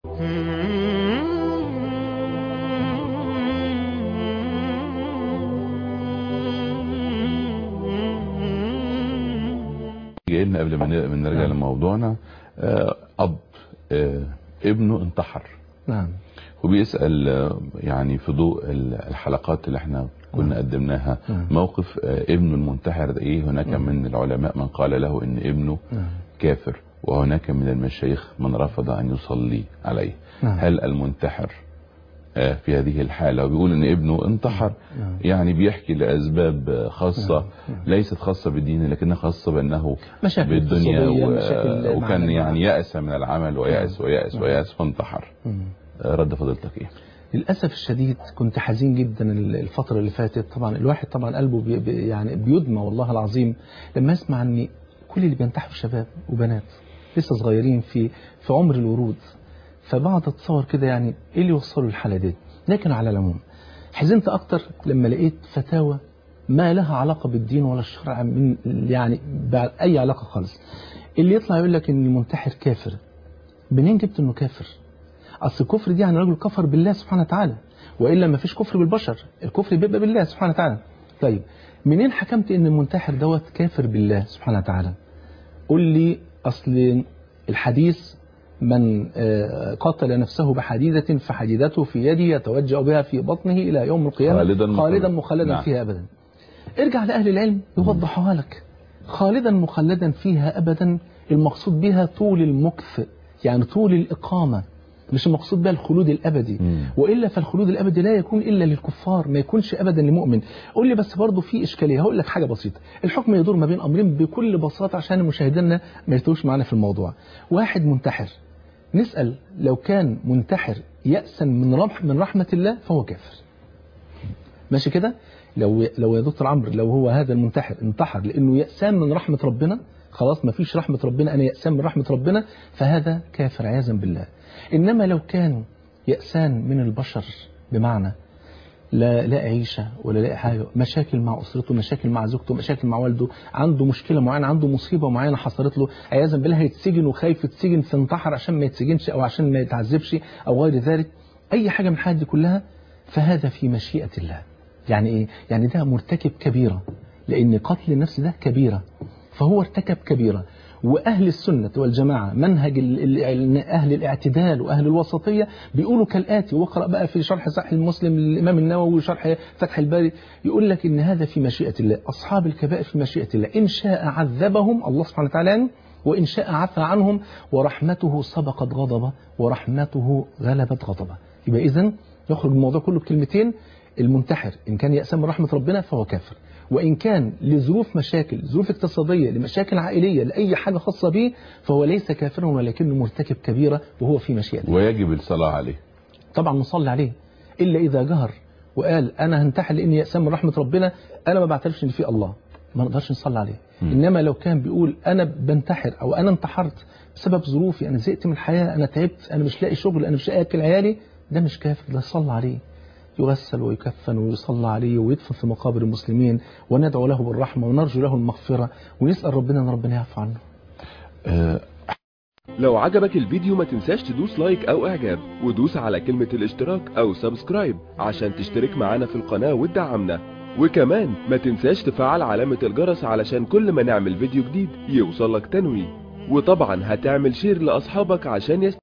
جاي لنا قبل ما ن- ما نرجع لموضوعنا آه، اب آه، ابنه انتحر نعم وبيسأل آه، يعني في ضوء ال- الحلقات اللي احنا كنا قدمناها نعم. موقف آه، ابنه المنتحر ده ايه هناك من العلماء من قال له ان ابنه نعم كافر وهناك من المشايخ من رفض ان يصلي عليه نعم. هل المنتحر آه، في هذه الحالة وبيقول ان ابنه انتحر نعم. يعني بيحكي لأسباب آه، خاصة نعم. نعم. ليست خاصة بالدين لكنها خاصة بأنه مشاكل بالدنيا اقتصادية، و... مشاكل وكان معنوية. يعني يأس من العمل ويأس ويأس نعم. ويأس فانتحر مم. آه، رد فضيلتك ايه للأسف الشديد كنت حزين جدا الفترة اللي فاتت طبعا الواحد طبعا قلبه بي بي- يعني بيدمى والله العظيم لما يسمع ان كل اللي بينتحروا شباب وبنات لسه صغيرين في في عمر الورود فبقعد اتصور كده يعني ايه اللي وصلوا للحالة دي لكن على العموم حزنت اكتر لما لقيت فتاوى ما لها علاقة بالدين ولا الشرع من يعني بأي علاقة خالص اللي يطلع يقول لك ان المنتحر كافر منين جبت انه كافر اصل الكفر دي يعني رجل كفر بالله سبحانه وتعالى والا ما فيش كفر بالبشر الكفر بيبقى بالله سبحانه وتعالى طيب منين حكمت ان المنتحر دوت كافر بالله سبحانه وتعالى قل لي اصل الحديث من آه، قتل نفسه بحديدة فحديدته في يده يتوجأ بها في بطنه إلى يوم القيامة خالداً مخلداً. خالدا مخلدا نعم. فيها أبدا ارجع لأهل العلم يوضحوها لك خالدا مخلدا فيها أبدا المقصود بها طول المكث يعني طول الإقامة مش المقصود بها الخلود الأبدي مم. وإلا فالخلود الأبدي لا يكون إلا للكفار ما يكونش أبدا لمؤمن قول لي بس برضه في إشكالية هقول لك حاجة بسيطة الحكم يدور ما بين أمرين بكل بساطة عشان مشاهدينا ما يتوش معنا في الموضوع واحد منتحر نسأل لو كان منتحر يأسا من رحم من رحمة الله فهو كافر ماشي كده لو لو يا دكتور عمرو لو هو هذا المنتحر انتحر لانه يأسان من رحمة ربنا خلاص ما فيش رحمة ربنا انا يأسان من رحمة ربنا فهذا كافر عياذا بالله انما لو كان يأسان من البشر بمعنى لا لا عيشة ولا لا حاجة مشاكل مع أسرته مشاكل مع زوجته مشاكل مع والده عنده مشكلة معينة عنده مصيبة معينة حصلت له عياذا بالله هيتسجن وخايف يتسجن فانتحر عشان ما يتسجنش أو عشان ما يتعذبش أو غير ذلك أي حاجة من الحاجات دي كلها فهذا في مشيئة الله يعني إيه؟ يعني ده مرتكب كبيرة لأن قتل النفس ده كبيرة فهو ارتكب كبيرة وأهل السنة والجماعة منهج ال- ال- أهل الاعتدال وأهل الوسطية بيقولوا كالآتي واقرأ بقى في شرح صحيح المسلم للإمام النووي وشرح فتح الباري يقول لك إن هذا في مشيئة الله أصحاب الكبائر في مشيئة الله إن شاء عذبهم الله سبحانه وتعالى يعني وإن شاء عفى عنهم ورحمته سبقت غضبه ورحمته غلبت غضبه يبقى إذن يخرج الموضوع كله بكلمتين المنتحر إن كان يأسم من رحمة ربنا فهو كافر وإن كان لظروف مشاكل ظروف اقتصادية لمشاكل عائلية لأي حاجة خاصة به فهو ليس كافرا ولكنه مرتكب كبيرة وهو في مشيئة الله. ويجب الصلاة عليه طبعا نصلي عليه إلا إذا جهر وقال أنا هنتحر لأني يأسم من رحمة ربنا أنا ما بعترفش إن في الله ما نقدرش نصلي عليه مم. إنما لو كان بيقول أنا بنتحر أو أنا انتحرت بسبب ظروفي أنا زهقت من الحياة أنا تعبت أنا مش لاقي شغل أنا مش لاقي أكل عيالي ده مش كافر ده صلى عليه يغسل ويكفن ويصلى عليه ويدفن في مقابر المسلمين وندعو له بالرحمة ونرجو له المغفرة ونسأل ربنا أن ربنا يعفو عنه آه، لو عجبك الفيديو ما تنساش تدوس لايك او اعجاب ودوس على كلمة الاشتراك او سبسكرايب عشان تشترك معانا في القناة وتدعمنا وكمان ما تنساش تفعل علامة الجرس علشان كل ما نعمل فيديو جديد يوصلك تنويه وطبعا هتعمل شير لاصحابك عشان يست...